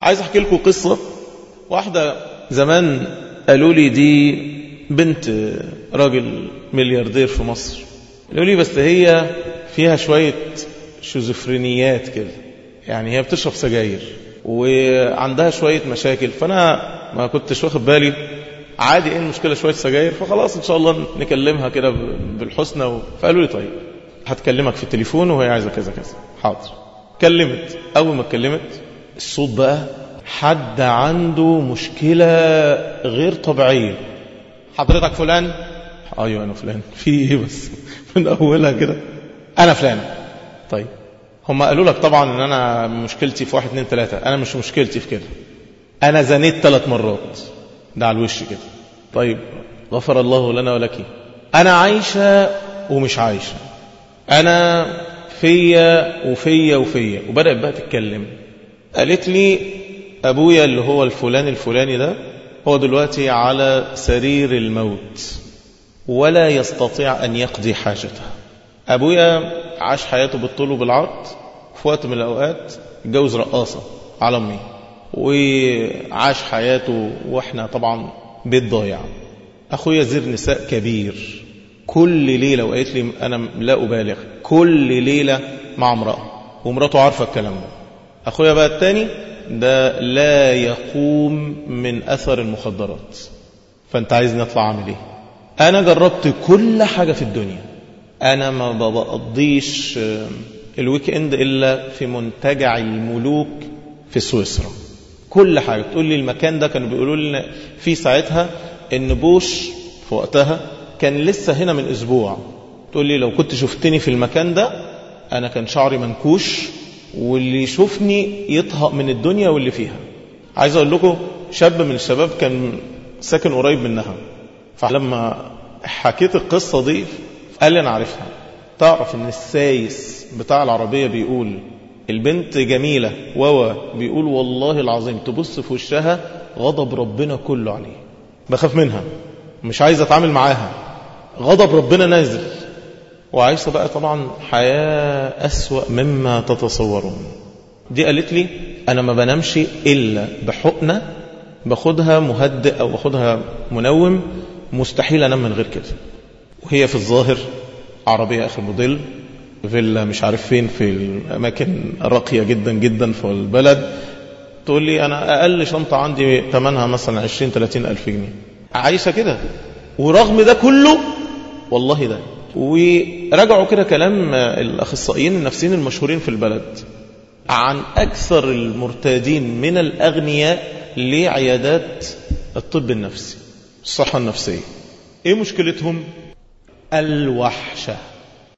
عايز احكي لكم قصة واحدة زمان قالوا لي دي بنت راجل ملياردير في مصر قالوا لي بس هي فيها شوية شيزوفرينيات كده يعني هي بتشرب سجاير وعندها شوية مشاكل فأنا ما كنتش واخد بالي عادي ايه المشكلة شوية سجاير فخلاص ان شاء الله نكلمها كده بالحسنى و... فقالوا لي طيب هتكلمك في التليفون وهي عايزة كذا كذا حاضر كلمت اول ما اتكلمت الصوت بقى حد عنده مشكلة غير طبيعية حضرتك فلان ايوه انا فلان في ايه بس من اولها كده انا فلان طيب هم قالوا لك طبعا ان انا مشكلتي في واحد اتنين تلاتة انا مش مشكلتي في كده انا زنيت ثلاث مرات ده على الوش كده طيب غفر الله لنا ولك انا عايشة ومش عايشة انا فيا وفيا وفيا وبدأت بقى تتكلم قالت لي ابويا اللي هو الفلان الفلاني ده هو دلوقتي على سرير الموت ولا يستطيع ان يقضي حاجته ابويا عاش حياته بالطول وبالعرض في وقت من الاوقات اتجوز رقاصة على امي وعاش حياته واحنا طبعا بيت ضايع اخويا زير نساء كبير كل ليلة وقالت لي انا لا ابالغ كل ليلة مع امرأة ومراته عارفة الكلام ده اخويا بقى التاني ده لا يقوم من اثر المخدرات فانت عايزني اطلع اعمل ايه انا جربت كل حاجة في الدنيا انا ما بقضيش الويك اند الا في منتجع الملوك في سويسرا كل حاجة تقول لي المكان ده كانوا بيقولوا لنا في ساعتها ان بوش في وقتها كان لسه هنا من اسبوع تقول لي لو كنت شفتني في المكان ده انا كان شعري منكوش واللي يشوفني يطهق من الدنيا واللي فيها عايز اقول لكم شاب من الشباب كان ساكن قريب منها فلما حكيت القصة دي قال لي انا عارفها تعرف ان السايس بتاع العربية بيقول البنت جميلة ووا بيقول والله العظيم تبص في وشها غضب ربنا كله عليه بخاف منها مش عايز اتعامل معاها غضب ربنا نازل وعايشة بقى طبعا حياة أسوأ مما تتصورون دي قالت لي أنا ما بنامش إلا بحقنة باخدها مهدئ أو باخدها منوم مستحيل أنام من غير كده وهي في الظاهر عربية آخر موديل فيلا مش عارف فين في الأماكن راقية جدا جدا في البلد تقول لي أنا أقل شنطة عندي ثمنها مثلا 20 30 ألف جنيه عايشة كده ورغم ده كله والله ده ورجعوا كده كلام الأخصائيين النفسيين المشهورين في البلد عن أكثر المرتادين من الأغنياء لعيادات الطب النفسي الصحة النفسية إيه مشكلتهم الوحشة